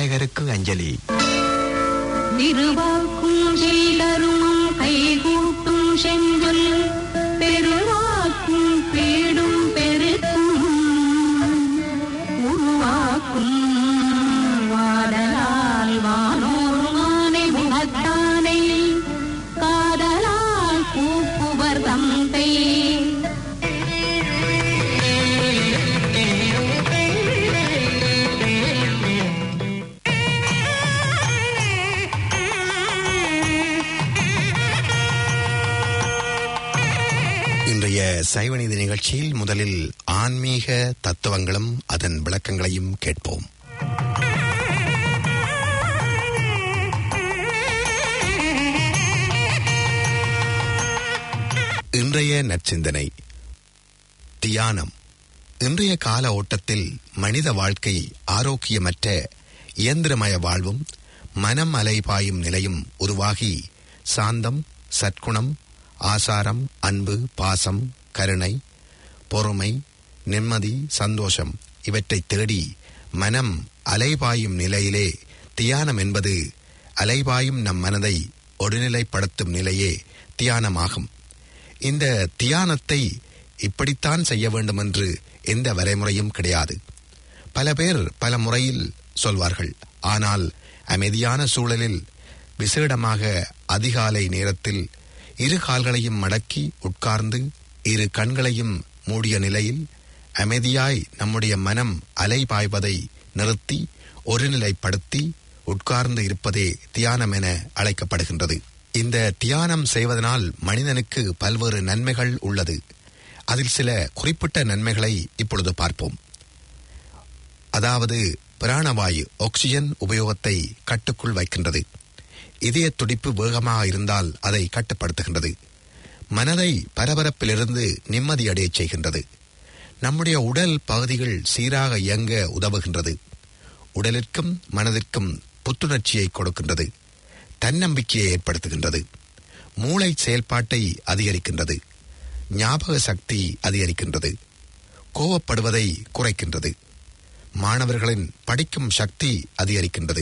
விநாயகருக்கு அஞ்சலி திருவாக்கும் செய்தரும் கைகூட்டும் செஞ்சொல் பெருவாக்கும் பீடும் பெருக்கும் உருவாக்கும் வாடலால் வானோர் மானை முகத்தானை காதலால் கூப்புவர் தந்தை இன்றைய சைவநீதி நிகழ்ச்சியில் முதலில் ஆன்மீக தத்துவங்களும் அதன் விளக்கங்களையும் கேட்போம் இன்றைய நற்சிந்தனை தியானம் இன்றைய கால ஓட்டத்தில் மனித வாழ்க்கை ஆரோக்கியமற்ற இயந்திரமய வாழ்வும் மனம் அலைபாயும் நிலையும் உருவாகி சாந்தம் சற்குணம் ஆசாரம் அன்பு பாசம் கருணை பொறுமை நிம்மதி சந்தோஷம் இவற்றை தேடி மனம் அலைபாயும் நிலையிலே தியானம் என்பது அலைபாயும் நம் மனதை ஒருநிலைப்படுத்தும் நிலையே தியானமாகும் இந்த தியானத்தை இப்படித்தான் செய்ய வேண்டும் என்று எந்த வரைமுறையும் கிடையாது பல பேர் பல முறையில் சொல்வார்கள் ஆனால் அமைதியான சூழலில் விசேடமாக அதிகாலை நேரத்தில் இரு கால்களையும் மடக்கி உட்கார்ந்து இரு கண்களையும் மூடிய நிலையில் அமைதியாய் நம்முடைய மனம் அலைபாய்வதை நிறுத்தி ஒருநிலைப்படுத்தி உட்கார்ந்து இருப்பதே தியானம் என அழைக்கப்படுகின்றது இந்த தியானம் செய்வதனால் மனிதனுக்கு பல்வேறு நன்மைகள் உள்ளது அதில் சில குறிப்பிட்ட நன்மைகளை இப்பொழுது பார்ப்போம் அதாவது பிராணவாயு ஆக்சிஜன் உபயோகத்தை கட்டுக்குள் வைக்கின்றது இதய துடிப்பு வேகமாக இருந்தால் அதை கட்டுப்படுத்துகின்றது மனதை பரபரப்பிலிருந்து நிம்மதியடையச் செய்கின்றது நம்முடைய உடல் பகுதிகள் சீராக இயங்க உதவுகின்றது உடலிற்கும் மனதிற்கும் புத்துணர்ச்சியை கொடுக்கின்றது தன்னம்பிக்கையை ஏற்படுத்துகின்றது மூளை செயல்பாட்டை அதிகரிக்கின்றது ஞாபக சக்தி அதிகரிக்கின்றது கோவப்படுவதை குறைக்கின்றது மாணவர்களின் படிக்கும் சக்தி அதிகரிக்கின்றது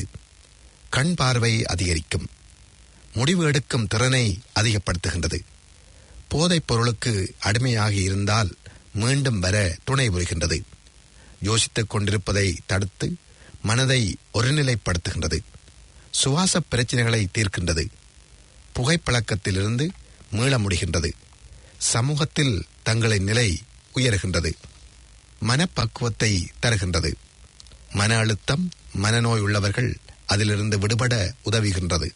கண் பார்வை அதிகரிக்கும் முடிவு எடுக்கும் திறனை அதிகப்படுத்துகின்றது போதைப் பொருளுக்கு அடிமையாகி இருந்தால் மீண்டும் வர துணை புரிகின்றது யோசித்துக் கொண்டிருப்பதை தடுத்து மனதை ஒருநிலைப்படுத்துகின்றது சுவாச பிரச்சனைகளை தீர்க்கின்றது புகைப்பழக்கத்திலிருந்து மீள முடிகின்றது சமூகத்தில் தங்களின் நிலை உயர்கின்றது மனப்பக்குவத்தை தருகின்றது மன அழுத்தம் மனநோய் உள்ளவர்கள் அதிலிருந்து விடுபட உதவுகின்றது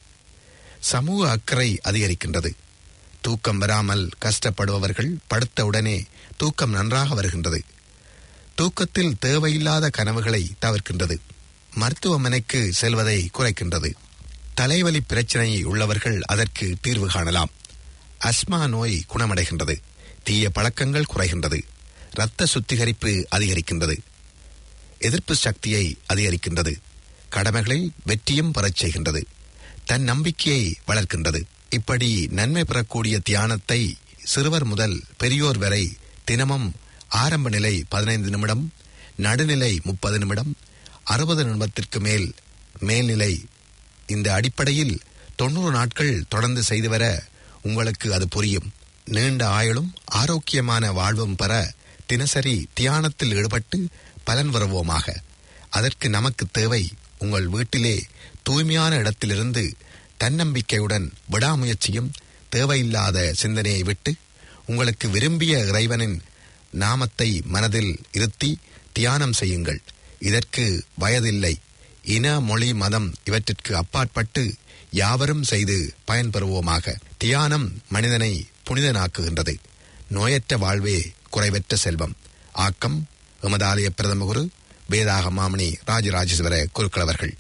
சமூக அக்கறை அதிகரிக்கின்றது தூக்கம் வராமல் கஷ்டப்படுபவர்கள் படுத்தவுடனே தூக்கம் நன்றாக வருகின்றது தூக்கத்தில் தேவையில்லாத கனவுகளை தவிர்க்கின்றது மருத்துவமனைக்கு செல்வதை குறைக்கின்றது தலைவலி பிரச்சனை உள்ளவர்கள் அதற்கு தீர்வு காணலாம் அஸ்மா நோய் குணமடைகின்றது தீய பழக்கங்கள் குறைகின்றது இரத்த சுத்திகரிப்பு அதிகரிக்கின்றது எதிர்ப்பு சக்தியை அதிகரிக்கின்றது கடமைகளில் வெற்றியும் பெறச் செய்கின்றது தன் நம்பிக்கையை வளர்க்கின்றது இப்படி நன்மை பெறக்கூடிய தியானத்தை சிறுவர் முதல் பெரியோர் வரை தினமும் ஆரம்ப நிலை பதினைந்து நிமிடம் நடுநிலை முப்பது நிமிடம் அறுபது நிமிடத்திற்கு மேல் மேல்நிலை இந்த அடிப்படையில் தொண்ணூறு நாட்கள் தொடர்ந்து செய்து வர உங்களுக்கு அது புரியும் நீண்ட ஆயுளும் ஆரோக்கியமான வாழ்வும் பெற தினசரி தியானத்தில் ஈடுபட்டு பலன் வருவோமாக அதற்கு நமக்கு தேவை உங்கள் வீட்டிலே தூய்மையான இடத்திலிருந்து தன்னம்பிக்கையுடன் விடாமுயற்சியும் தேவையில்லாத சிந்தனையை விட்டு உங்களுக்கு விரும்பிய இறைவனின் நாமத்தை மனதில் இருத்தி தியானம் செய்யுங்கள் இதற்கு வயதில்லை இன மொழி மதம் இவற்றிற்கு அப்பாற்பட்டு யாவரும் செய்து பயன்பெறுவோமாக தியானம் மனிதனை புனிதனாக்குகின்றது நோயற்ற வாழ்வே குறைவற்ற செல்வம் ஆக்கம் எமதாலய பிரதம குரு வேதாக மாமணி ராஜராஜேஸ்வர குருக்களவர்கள்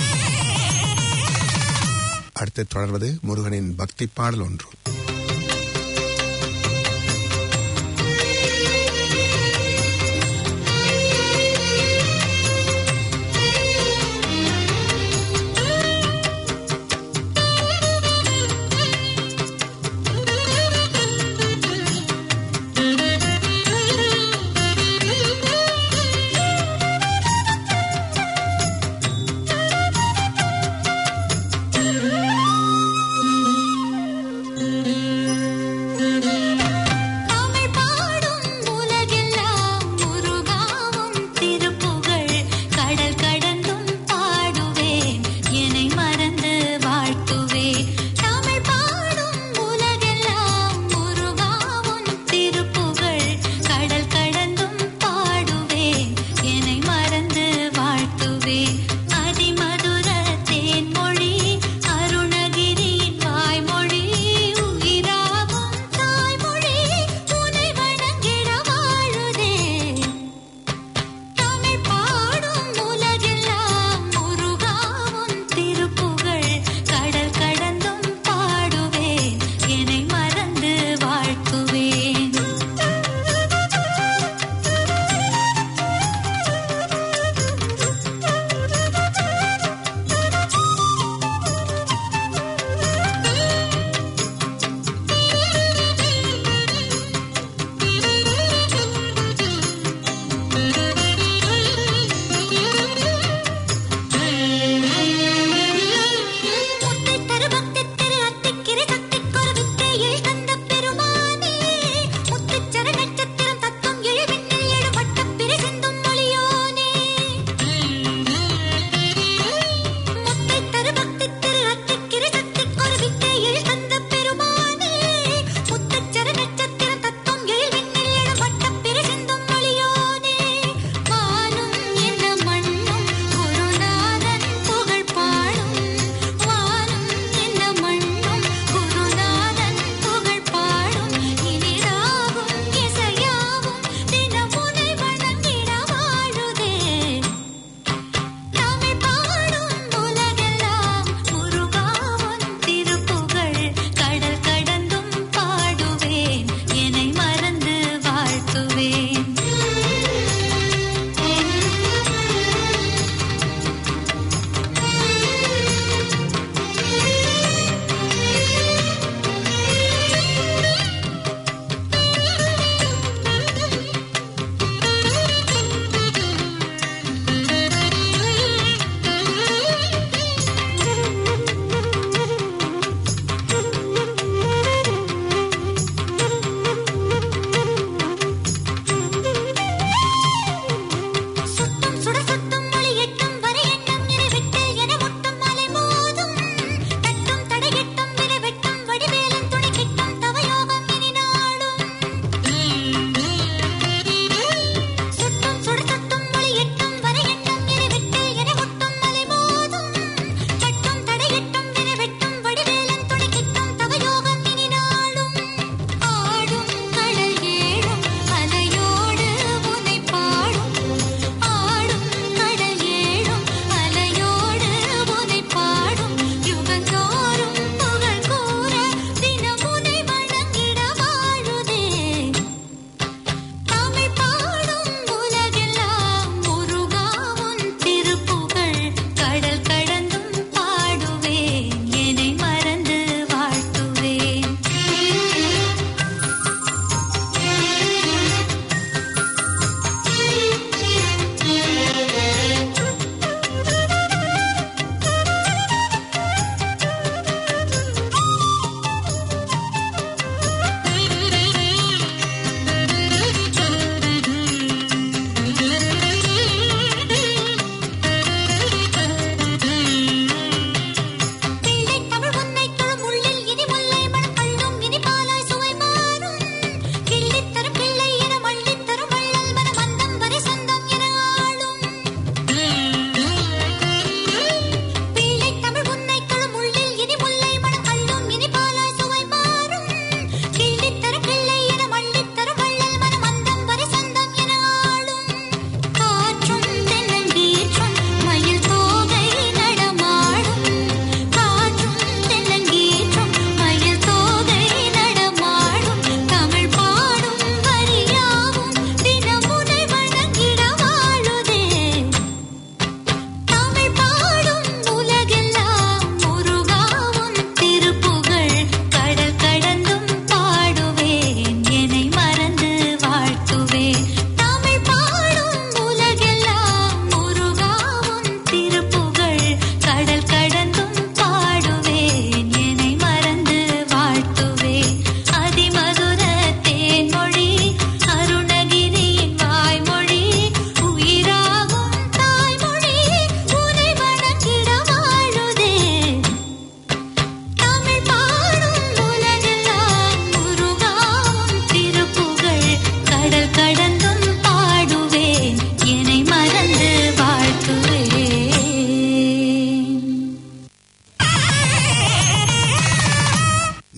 அடுத்து தொடர்வது முருகனின் பக்தி பாடல் ஒன்று Thank you.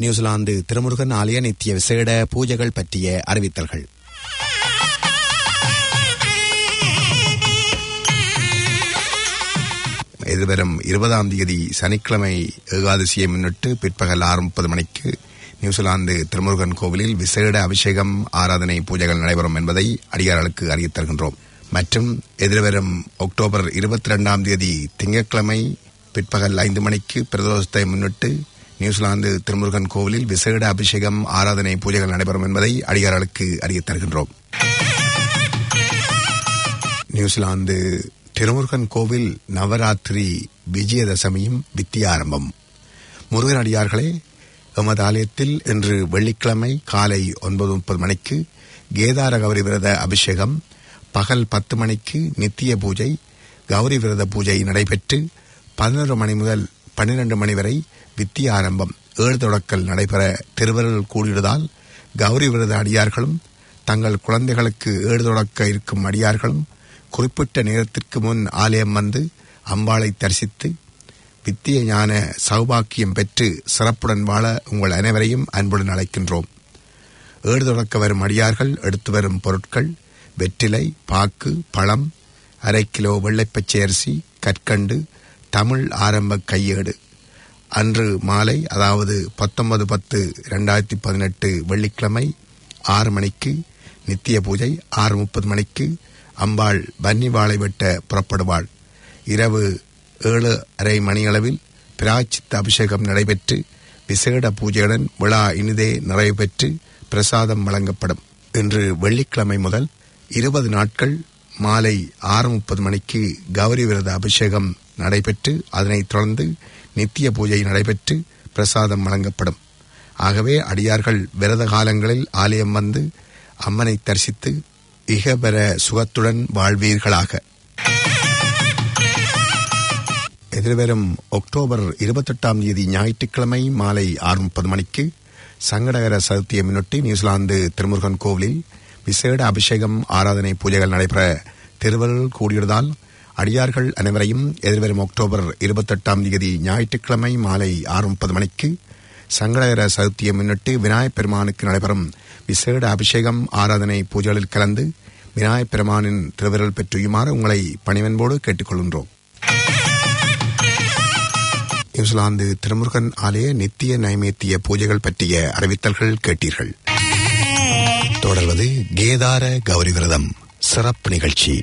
நியூசிலாந்து திருமுருகன் ஆலய நித்திய விசேட பூஜைகள் பற்றிய அறிவித்தல்கள் எதிர்வரும் இருபதாம் தேதி சனிக்கிழமை ஏகாதசியை முன்னிட்டு பிற்பகல் ஆறு முப்பது மணிக்கு நியூசிலாந்து திருமுருகன் கோவிலில் விசேட அபிஷேகம் ஆராதனை பூஜைகள் நடைபெறும் என்பதை அடியார்களுக்கு அறிவித் தருகின்றோம் மற்றும் எதிர்வரும் அக்டோபர் இருபத்தி இரண்டாம் தேதி திங்கட்கிழமை பிற்பகல் ஐந்து மணிக்கு பிரதோஷத்தை முன்னிட்டு நியூசிலாந்து திருமுருகன் கோவிலில் விசேட அபிஷேகம் ஆராதனை பூஜைகள் நடைபெறும் என்பதை அடியார்களுக்கு அறிவித் தருகின்றோம் நியூசிலாந்து திருமுருகன் கோவில் நவராத்திரி விஜயதசமியும் வித்தியாரம்பம் முருகன் அடியார்களே எமது ஆலயத்தில் இன்று வெள்ளிக்கிழமை காலை ஒன்பது முப்பது மணிக்கு கேதார கௌரி விரத அபிஷேகம் பகல் பத்து மணிக்கு நித்திய பூஜை கௌரி விரத பூஜை நடைபெற்று பதினொரு மணி முதல் பன்னிரண்டு மணி வரை வித்திய ஆரம்பம் ஏழு தொடக்கல் நடைபெற திருவருள் கூடியதால் கௌரி விரத அடியார்களும் தங்கள் குழந்தைகளுக்கு ஏழு தொடக்க இருக்கும் அடியார்களும் குறிப்பிட்ட நேரத்திற்கு முன் ஆலயம் வந்து அம்பாளை தரிசித்து வித்திய ஞான சௌபாக்கியம் பெற்று சிறப்புடன் வாழ உங்கள் அனைவரையும் அன்புடன் அழைக்கின்றோம் ஏடு தொடக்க வரும் அடியார்கள் எடுத்து வரும் பொருட்கள் வெற்றிலை பாக்கு பழம் அரை கிலோ வெள்ளைப்பச்சை அரிசி கற்கண்டு தமிழ் ஆரம்ப கையேடு அன்று மாலை அதாவது பத்தொன்பது பத்து ரெண்டாயிரத்தி பதினெட்டு வெள்ளிக்கிழமை ஆறு மணிக்கு நித்திய பூஜை ஆறு முப்பது மணிக்கு அம்பாள் பன்னி வாழை வெட்ட புறப்படுவாள் இரவு ஏழு அரை மணியளவில் பிராச்சித்த அபிஷேகம் நடைபெற்று விசேட பூஜையுடன் விழா இனிதே நிறைவு பெற்று பிரசாதம் வழங்கப்படும் இன்று வெள்ளிக்கிழமை முதல் இருபது நாட்கள் மாலை ஆறு முப்பது மணிக்கு கௌரி விரத அபிஷேகம் நடைபெற்று அதனைத் தொடர்ந்து நித்திய பூஜை நடைபெற்று பிரசாதம் வழங்கப்படும் ஆகவே அடியார்கள் விரத காலங்களில் ஆலயம் வந்து அம்மனை தரிசித்து இகபெற சுகத்துடன் வாழ்வீர்களாக எதிர்வரும் அக்டோபர் இருபத்தெட்டாம் தேதி ஞாயிற்றுக்கிழமை மாலை ஆறு முப்பது மணிக்கு சங்கடகர சதுர்த்தியை முன்னிட்டு நியூசிலாந்து திருமுருகன் கோவிலில் விசேட அபிஷேகம் ஆராதனை பூஜைகள் நடைபெற திருவருள் கூடியதால் அடியார்கள் அனைவரையும் எதிர்வரும் அக்டோபர் இருபத்தெட்டாம் தேதி ஞாயிற்றுக்கிழமை மாலை ஆறு முப்பது மணிக்கு சங்கடகர சதுர்த்தியை முன்னிட்டு விநாயகப் பெருமானுக்கு நடைபெறும் விசேட அபிஷேகம் ஆராதனை பூஜைகளில் கலந்து விநாயகப் பெருமானின் திருவிரல் பெற்றுயுமாறு உங்களை பணிவன்போடு கேட்டுக்கொள்கின்றோம் நியூசிலாந்து திருமுருகன் ஆலய நித்திய நைவேத்திய பூஜைகள் பற்றிய அறிவித்தல்கள் கேட்டீர்கள் தொடர்வது கேதார கௌரி விரதம் சிறப்பு நிகழ்ச்சி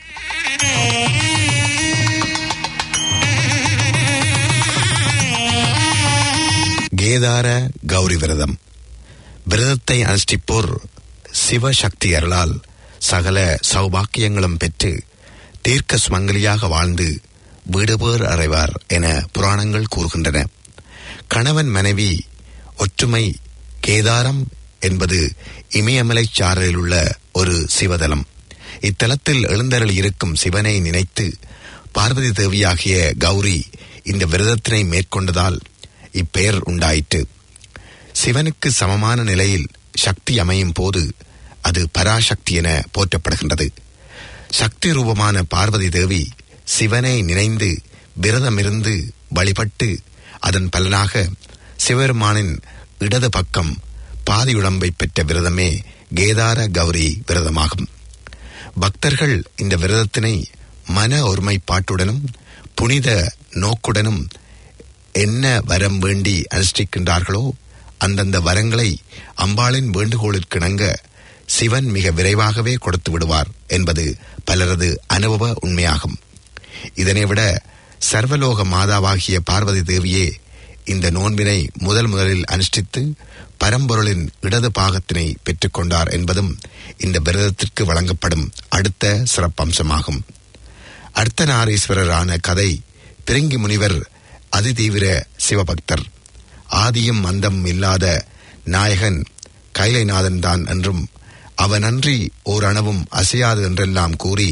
கேதார கௌரி விரதம் விரதத்தை அனுஷ்டிப்போர் சிவசக்தி அருளால் சகல சௌபாக்கியங்களும் பெற்று தீர்க்க சுமங்கலியாக வாழ்ந்து வீடுபேர் அறைவார் என புராணங்கள் கூறுகின்றன கணவன் மனைவி ஒற்றுமை கேதாரம் என்பது இமயமலைச் சாரலில் உள்ள ஒரு சிவதலம் இத்தலத்தில் எழுந்தருள் இருக்கும் சிவனை நினைத்து பார்வதி தேவியாகிய கௌரி இந்த விரதத்தினை மேற்கொண்டதால் இப்பெயர் உண்டாயிற்று சிவனுக்கு சமமான நிலையில் சக்தி அமையும் போது அது பராசக்தி என போற்றப்படுகின்றது சக்தி ரூபமான பார்வதி தேவி சிவனை நினைந்து விரதமிருந்து வழிபட்டு அதன் பலனாக சிவபெருமானின் இடது பக்கம் பாதியுடம்பை பெற்ற விரதமே கேதார கௌரி விரதமாகும் பக்தர்கள் இந்த விரதத்தினை மன ஒருமைப்பாட்டுடனும் புனித நோக்குடனும் என்ன வரம் வேண்டி அனுஷ்டிக்கின்றார்களோ அந்தந்த வரங்களை அம்பாளின் வேண்டுகோளிற்கிணங்க சிவன் மிக விரைவாகவே கொடுத்து விடுவார் என்பது பலரது அனுபவ உண்மையாகும் இதனை விட சர்வலோக மாதாவாகிய பார்வதி தேவியே இந்த நோன்பினை முதல் முதலில் அனுஷ்டித்து பரம்பொருளின் இடது பாகத்தினை பெற்றுக்கொண்டார் என்பதும் இந்த விரதத்திற்கு வழங்கப்படும் அடுத்த சிறப்பம்சமாகும் அர்த்தநாரீஸ்வரரான கதை பிரிங்கி முனிவர் அதிதீவிர சிவபக்தர் ஆதியும் அந்தம் இல்லாத நாயகன் கைலைநாதன் தான் என்றும் அவனன்றி ஓர் அணவும் அசையாது என்றெல்லாம் கூறி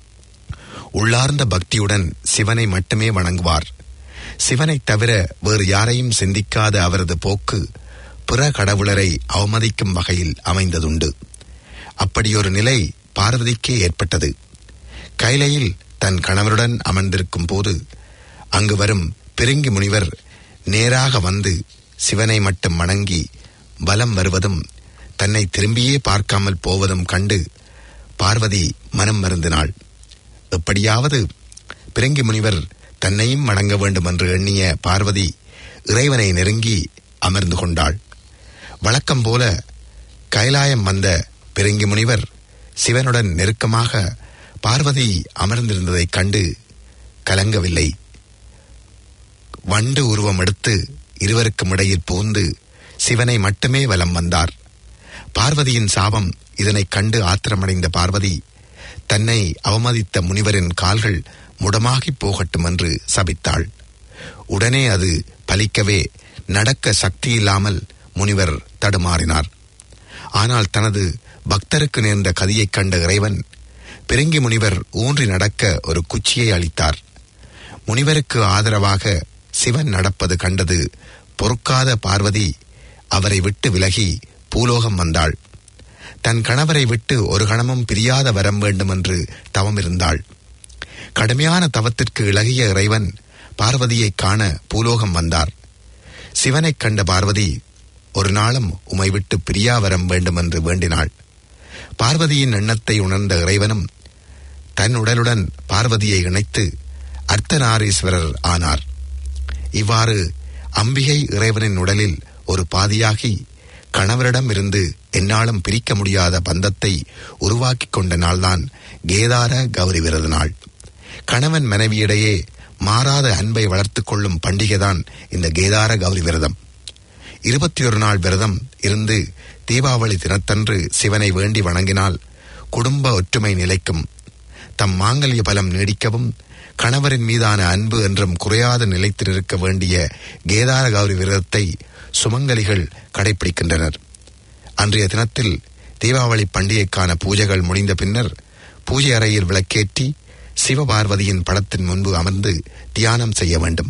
உள்ளார்ந்த பக்தியுடன் சிவனை மட்டுமே வணங்குவார் சிவனைத் தவிர வேறு யாரையும் சிந்திக்காத அவரது போக்கு பிற கடவுளரை அவமதிக்கும் வகையில் அமைந்ததுண்டு அப்படியொரு நிலை பார்வதிக்கே ஏற்பட்டது கைலையில் தன் கணவருடன் அமர்ந்திருக்கும் போது அங்கு வரும் பிரிங்கி முனிவர் நேராக வந்து சிவனை மட்டும் வணங்கி பலம் வருவதும் தன்னை திரும்பியே பார்க்காமல் போவதும் கண்டு பார்வதி மனம் மருந்தினாள் எப்படியாவது பிறங்கி முனிவர் தன்னையும் வணங்க வேண்டும் என்று எண்ணிய பார்வதி இறைவனை நெருங்கி அமர்ந்து கொண்டாள் வழக்கம் போல கைலாயம் வந்த பிறங்கி முனிவர் சிவனுடன் நெருக்கமாக பார்வதி அமர்ந்திருந்ததைக் கண்டு கலங்கவில்லை வண்டு உருவம் எடுத்து இருவருக்கும் இடையில் புகுந்து சிவனை மட்டுமே வலம் வந்தார் பார்வதியின் சாபம் இதனைக் கண்டு ஆத்திரமடைந்த பார்வதி தன்னை அவமதித்த முனிவரின் கால்கள் முடமாகிப் போகட்டும் என்று சபித்தாள் உடனே அது பலிக்கவே நடக்க சக்தியில்லாமல் முனிவர் தடுமாறினார் ஆனால் தனது பக்தருக்கு நேர்ந்த கதியைக் கண்ட இறைவன் பிறங்கி முனிவர் ஊன்றி நடக்க ஒரு குச்சியை அளித்தார் முனிவருக்கு ஆதரவாக சிவன் நடப்பது கண்டது பொறுக்காத பார்வதி அவரை விட்டு விலகி பூலோகம் வந்தாள் தன் கணவரை விட்டு ஒரு கணமும் பிரியாத வரம் வேண்டும் என்று தவம் இருந்தாள் கடுமையான தவத்திற்கு இளகிய இறைவன் பார்வதியைக் காண பூலோகம் வந்தார் சிவனைக் கண்ட பார்வதி ஒரு நாளும் உமை விட்டு பிரியா வரம் வேண்டும் என்று வேண்டினாள் பார்வதியின் எண்ணத்தை உணர்ந்த இறைவனும் தன் உடலுடன் பார்வதியை இணைத்து அர்த்தநாரீஸ்வரர் ஆனார் இவ்வாறு அம்பிகை இறைவனின் உடலில் ஒரு பாதியாகி கணவரிடம் இருந்து என்னாலும் பிரிக்க முடியாத பந்தத்தை உருவாக்கிக் கொண்ட நாள்தான் கேதார கௌரி விரத நாள் கணவன் மனைவியிடையே மாறாத அன்பை வளர்த்துக் கொள்ளும் பண்டிகைதான் இந்த கேதார கௌரி விரதம் இருபத்தி ஒரு நாள் விரதம் இருந்து தீபாவளி தினத்தன்று சிவனை வேண்டி வணங்கினால் குடும்ப ஒற்றுமை நிலைக்கும் தம் மாங்கல்ய பலம் நீடிக்கவும் கணவரின் மீதான அன்பு என்றும் குறையாது நிலைத்து நிற்க வேண்டிய கேதார கௌரி விரதத்தை சுமங்கலிகள் கடைபிடிக்கின்றனர் அன்றைய தினத்தில் தீபாவளி பண்டிகைக்கான பூஜைகள் முடிந்த பின்னர் பூஜை அறையில் விளக்கேற்றி சிவபார்வதியின் படத்தின் முன்பு அமர்ந்து தியானம் செய்ய வேண்டும்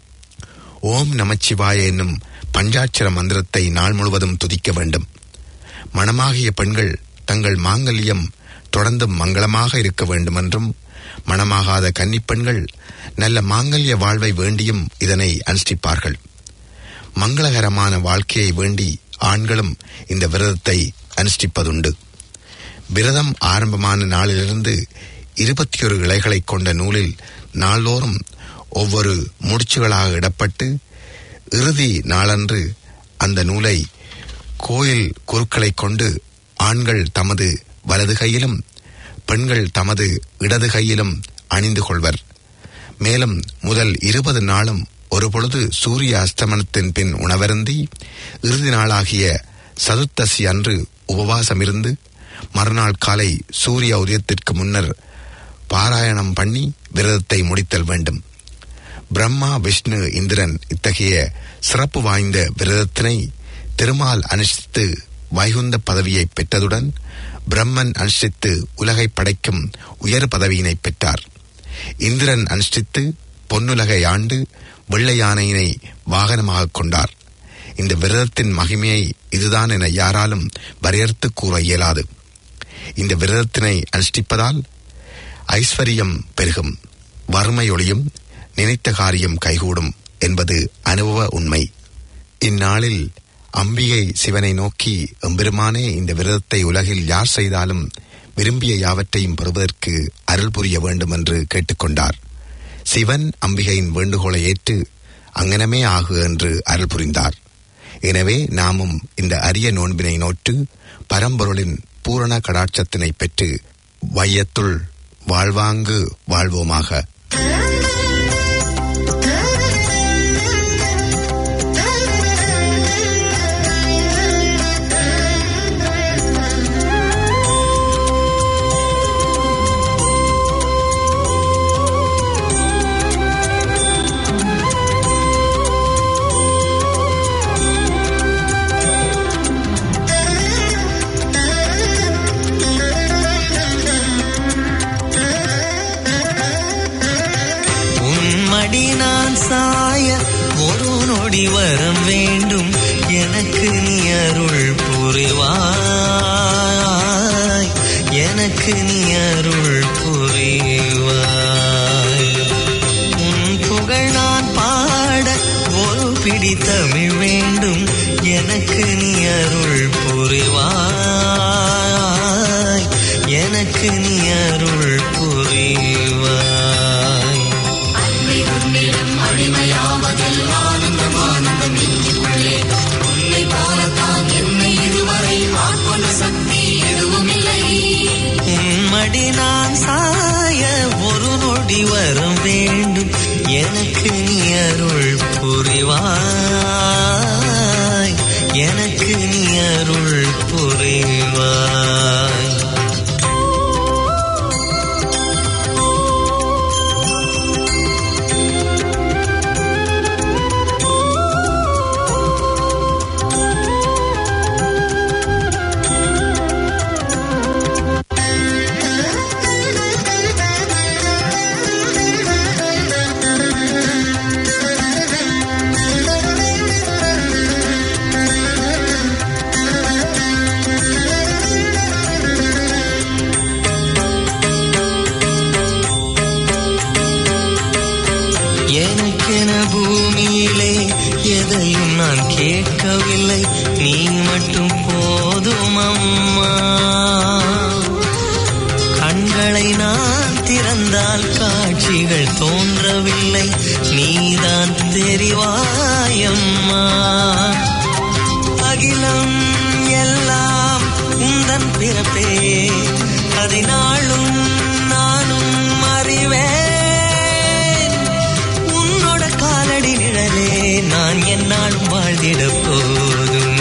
ஓம் நமச்சிவாய என்னும் பஞ்சாட்சர மந்திரத்தை நாள் முழுவதும் துதிக்க வேண்டும் மணமாகிய பெண்கள் தங்கள் மாங்கல்யம் தொடர்ந்து மங்களமாக இருக்க வேண்டும் என்றும் மணமாகாத கன்னிப்பெண்கள் நல்ல மாங்கல்ய வாழ்வை வேண்டியும் இதனை அனுஷ்டிப்பார்கள் மங்களகரமான வாழ்க்கையை வேண்டி ஆண்களும் இந்த விரதத்தை அனுஷ்டிப்பதுண்டு விரதம் ஆரம்பமான நாளிலிருந்து இருபத்தி ஒரு இலைகளைக் கொண்ட நூலில் நாள்தோறும் ஒவ்வொரு முடிச்சுகளாக இடப்பட்டு இறுதி நாளன்று அந்த நூலை கோயில் குருக்களைக் கொண்டு ஆண்கள் தமது வலது கையிலும் பெண்கள் தமது இடது கையிலும் அணிந்து கொள்வர் மேலும் முதல் இருபது நாளும் ஒரு பொழுது சூரிய அஸ்தமனத்தின் பின் உணவருந்தி இறுதி நாளாகிய சதுர்த்தசி அன்று உபவாசமிருந்து மறுநாள் காலை சூரிய உதயத்திற்கு முன்னர் பாராயணம் பண்ணி விரதத்தை முடித்தல் வேண்டும் பிரம்மா விஷ்ணு இந்திரன் இத்தகைய சிறப்பு வாய்ந்த விரதத்தினை திருமால் அனுஷ்டித்து வைகுந்த பதவியை பெற்றதுடன் பிரம்மன் அனுஷ்டித்து உலகை படைக்கும் உயர் பதவியினை பெற்றார் இந்திரன் அனுஷ்டித்து பொன்னுலகை ஆண்டு வெள்ளை யானையினை வாகனமாக கொண்டார் இந்த விரதத்தின் மகிமையை இதுதான் என யாராலும் வரையறுத்து கூற இயலாது இந்த விரதத்தினை அனுஷ்டிப்பதால் ஐஸ்வர்யம் பெருகும் வறுமை ஒளியும் நினைத்த காரியம் கைகூடும் என்பது அனுபவ உண்மை இந்நாளில் அம்பிகை சிவனை நோக்கி எம்பெருமானே இந்த விரதத்தை உலகில் யார் செய்தாலும் விரும்பிய யாவற்றையும் பெறுவதற்கு அருள் புரிய வேண்டும் என்று கேட்டுக்கொண்டார் சிவன் அம்பிகையின் வேண்டுகோளை ஏற்று அங்கனமே ஆகு என்று அருள் புரிந்தார் எனவே நாமும் இந்த அரிய நோன்பினை நோற்று பரம்பொருளின் பூரண கடாட்சத்தினை பெற்று வையத்துள் வாழ்வாங்கு வாழ்வோமாக உன்மடி நான் சாய ஒரு நொடி வரம் வேண்டும் எனக்கு நீ அருள் புரிவாய் எனக்கு நீ அருள் புரிவாய் உன் புகழ் நான் பாட ஒரு பிடி தமிழ் வேண்டும் எனக்கு நீ அருள் புரிவாய் எனக்கு நீ அருள் புரிவாய் உம்மடி நான் சாய ஒரு நொடி வரம் வேண்டும் எனக்கு நீ அருள் புரிவாய் எனக்கு நீ அருள் புரிவாய் எனக்கென பூமியிலே எதையும் நான் கேட்கவில்லை நீ மட்டும் போதும் அம்மா கண்களை நான் திறந்தால் காட்சிகள் தோன்றவில்லை நீதான் தெரிவாயம்மா அகிலம் எல்லாம் உந்தன் பிறப்பே அதை நாளும் நானும் அறிவேன் உன்னோட காலடி நிழலே நான் என்னாலும் வாழ்ந்திட போதும்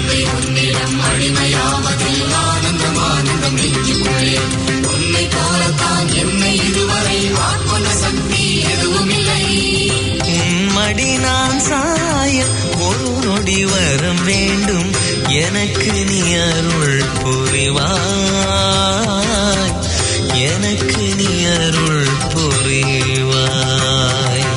உம்மடி நான் சாய ஒரு நொடி வரம் வேண்டும் எனக்கு நீ அருள் புரிவாய் எனக்கு நீ அருள் புரிவாய்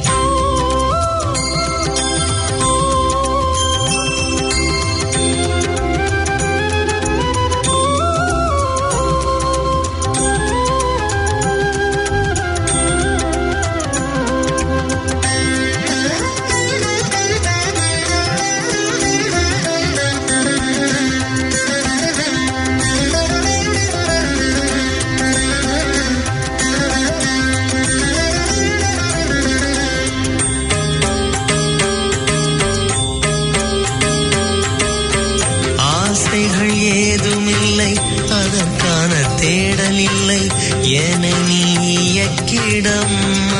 ஆசைகள் ஏதுமில்லை அதற்கான தேடல் இல்லை என நீ இயக்கிடம்மா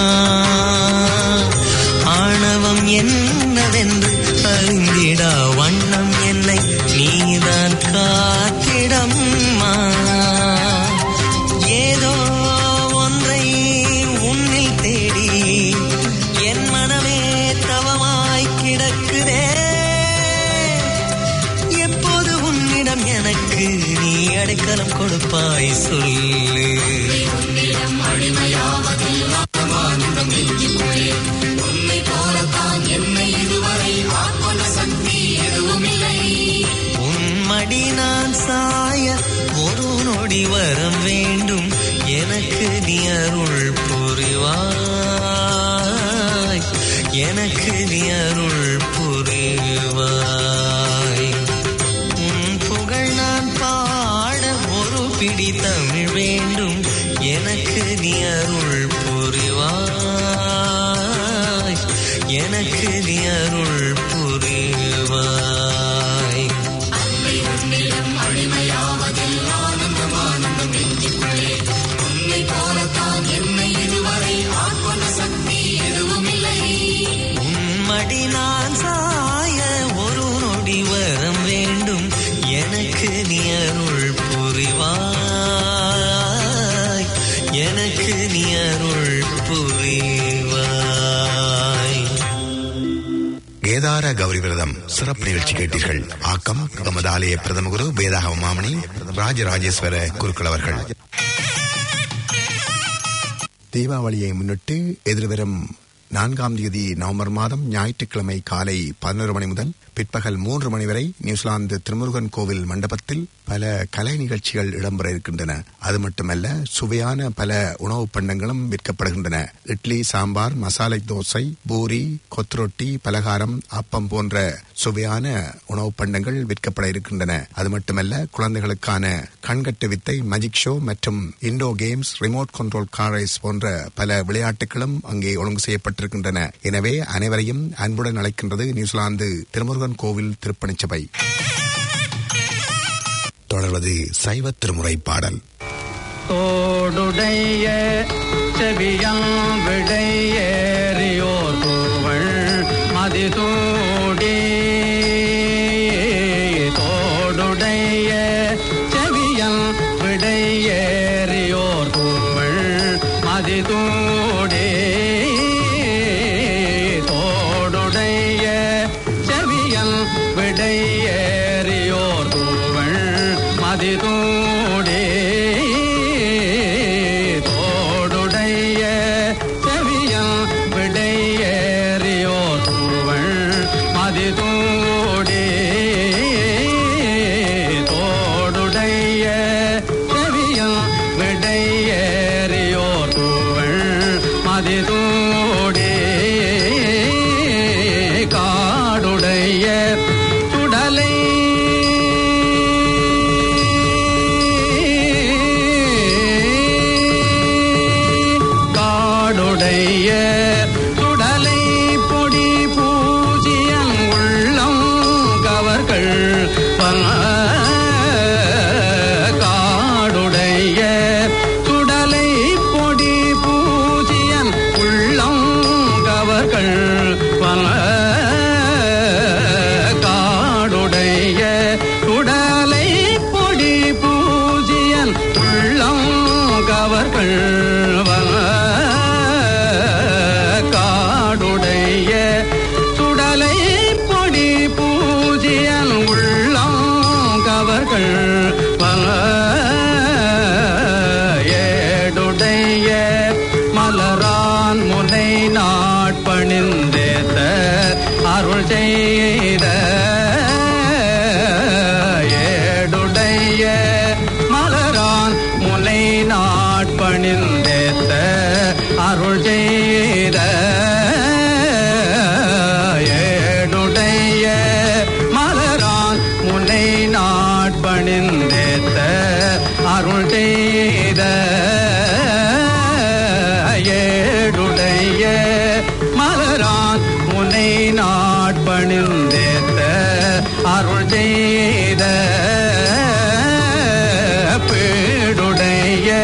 ஆணவம் என்னவென்று அறிந்திடா வண்ணம் என்னை நீதான் காத்திடம்மா ஏதோ ஒன்றை உன்னில் தேடி என் மனமே தவமாய் கிடக்குதே எப்போது உன்னிடம் எனக்கு நீ அடைக்கலம் கொடுப்பாய் சொல்லு உன்மடி நான் சாய ஒரு நொடி வரம் வேண்டும் எனக்கு நீ அருள் புரிவாய் எனக்கு நீ அருள் புரிவாய் உன் புகழ் நான் பாட ஒரு பிடி தமிழ் வேண்டும் எனக்கு நீ அருள் புரிவாய் எனக்கு நீ அருள் புரிவாய் உன்மடி நான் சாய ஒரு நொடி வரம் வேண்டும் எனக்கு நீ அருள் புரிவாய் எனக்கு நீ அருள் புரிவாய் கேதார கௌரி விரதம் சிறப்பு நிகழ்ச்சி கேட்டீர்கள் ஆக்கம் எமது ஆலய பிரதம குரு வேதாகம மாமணி ராஜராஜேஸ்வர குருக்கள் அவர்கள் தீபாவளியை முன்னிட்டு எதிர்வரும் நான்காம் தேதி நவம்பர் மாதம் ஞாயிற்றுக்கிழமை காலை பதினோரு மணி முதல் பிற்பகல் மூன்று மணி வரை நியூசிலாந்து திருமுருகன் கோவில் மண்டபத்தில் பல கலை நிகழ்ச்சிகள் இடம்பெற இருக்கின்றன அது மட்டுமல்ல சுவையான பல உணவுப் பண்டங்களும் விற்கப்படுகின்றன இட்லி சாம்பார் மசாலை தோசை பூரி கொத்ரொட்டி பலகாரம் அப்பம் போன்ற சுவையான உணவுப் பண்டங்கள் விற்கப்பட இருக்கின்றன அது மட்டுமல்ல குழந்தைகளுக்கான கண்கட்டு வித்தை மஜிக் ஷோ மற்றும் indoor games remote control car race போன்ற பல விளையாட்டுகளும் அங்கே ஒழுங்கு செய்யப்பட்டிருக்கின்றன எனவே அனைவரையும் அன்புடன் அழைக்கின்றது நியூசிலாந்து திருமுருகன் கோவில் திருப்பணிச்சபை தொடர்வது சைவ திருமுறை பாடல் தோடுடைய செவியம் விடையேறியோர் பூவள் மதிசூடி தோடுடைய செவியம் விடையேறியோர் பூவள் மதிசூடி தோடுடைய செவியம் விடையேறியோர் பூவள் மதிசூடி தோடுடைய செவியம் விடையேறியோர் பூவள் மதிசூடி தோடுடைய செவியம் விடையேறியோர் பூவள் மதிசூடி காடுடைய சுடலை காடுடைய சுடலை பொடி பூஜியன் உள்ளம் கவர்கள் காடுடைய சுடலை பொடி பூஜியன் உள்ளம் கவர்கள் காடுடைய சுடலை பொடி பூஜியன் உள்ளம் கவர்கள் காடுடைய சுடலை பொடி பூஜியன் உள்ளம் கவர்கள் ஏடுடைய மலரான் முனை நாட்பணிந்தேத்த அருள் செய்த ஏடுடைய மலரான் முனை நாட்பணிந்தேத்த அருள் செய்த ஏடுடைய மலரான் முனை நாட்பணிந்தேத்த அருள் செய்த ஏடுடைய மலரான் முனை நாட்பணிந்தேத்த அருள் செய்த பேடுடைய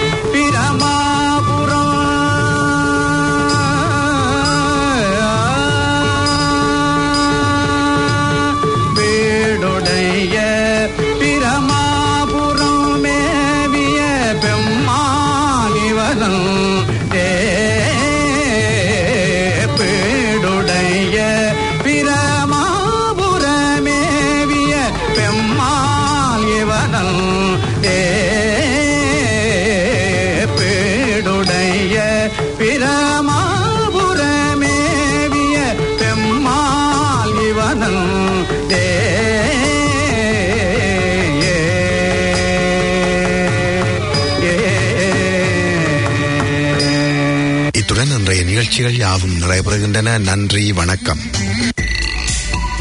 பிரமாபுரம் வீடுடைய பிரமாபுரம் மேவிய பெம்மானிவதம் பேடுடைய பிரமாபுரமேவிய பெம்மால் இவனல் பேடுடைய பிரமாபுரமேவிய பெம்மால் இவனல் இத்துடன் இன்றைய நிகழ்ச்சிகள் யாவும் நிறைவு பெறுகின்றன நன்றி வணக்கம்